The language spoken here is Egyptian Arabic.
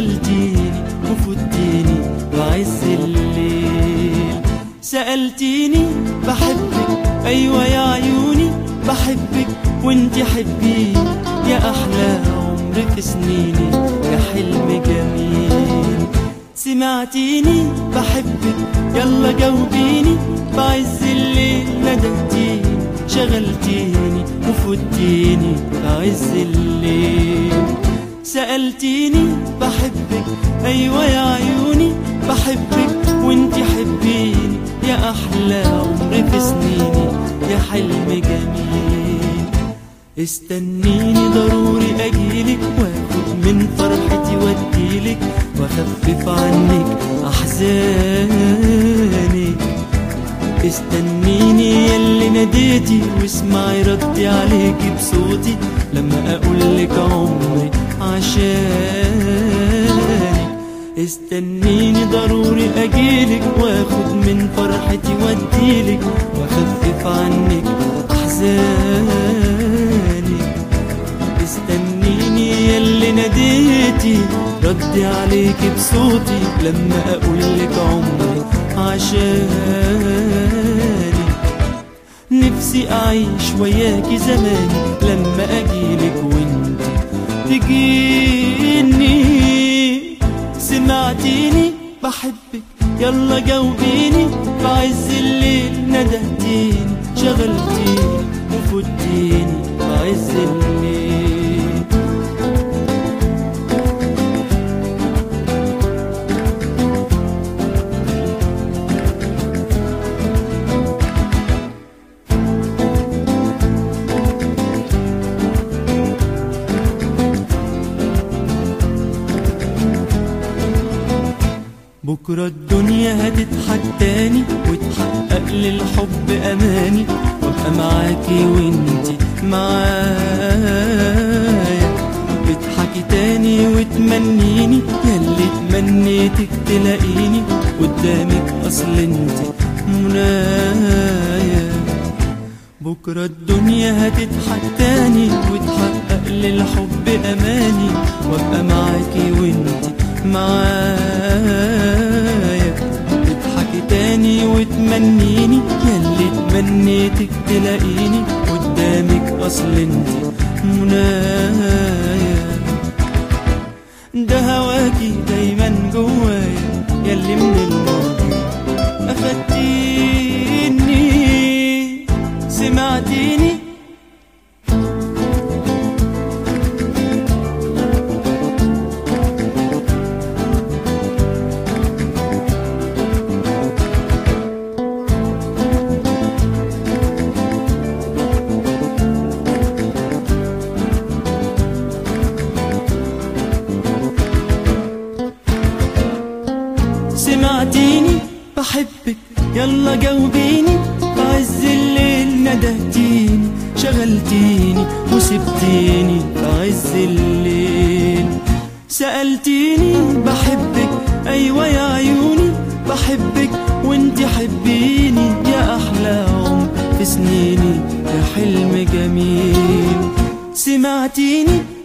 شغلتيني وفتيني بعز الليل سألتيني بحبك أيوة يا عيوني بحبك وانت حبيني يا أحلى عمر في سنيني يا حلم جميل سمعتيني بحبك يلا جاوبيني بعز الليل ندهتيني شغلتيني وفتيني بعز الليل سألتيني بحبك أيوة يا عيوني بحبك وانت حبيني يا أحلى عمر في سنيني يا حلم جميل استنيني ضروري أجيلك واخد من فرحتي واديلك واخفف عنك أحزانك استنيني ياللي ناديتي واسمعي ردي عليكي بصوتي لما اقولك عمري عشانك استنيني ضروري اجيلك واخد من فرحتي واديلك واخفف عنك احزانك استنيني ياللي ناديتي ردي عليكي بصوتي لما اقولك عمري عشاني نفسي اعيش وياكي زماني لما اجيلك وانت تجيني سمعتيني بحبك يلا جاوبيني بعز الليل ندهتيني شغلتيني وفتيني بعز الليل بكرة الدنيا هتضحك تاني وتحقق للحب أماني وابقى معاكي وانتي معايا بتضحكي تاني وتمنيني ياللي تمنيتك تلاقيني قدامك أصل انتي منايا بكرة الدنيا هتضحك تاني وتحقق للحب أماني وابقى معاكي وانتي معايا تضحكي تاني وتمنيني ياللي تمنيتك تلاقيني قدامك اصل انت منايا ده هواكي دايما جوايا ياللي من الماضي اخدتيني سمعتيني سمعتيني بحبك يلا جاوبيني بعز الليل ندهتيني شغلتيني وسبتيني بعز الليل سألتيني بحبك أيوة يا عيوني بحبك وانت حبيني يا أحلى عمر في سنيني يا حلم جميل سمعتيني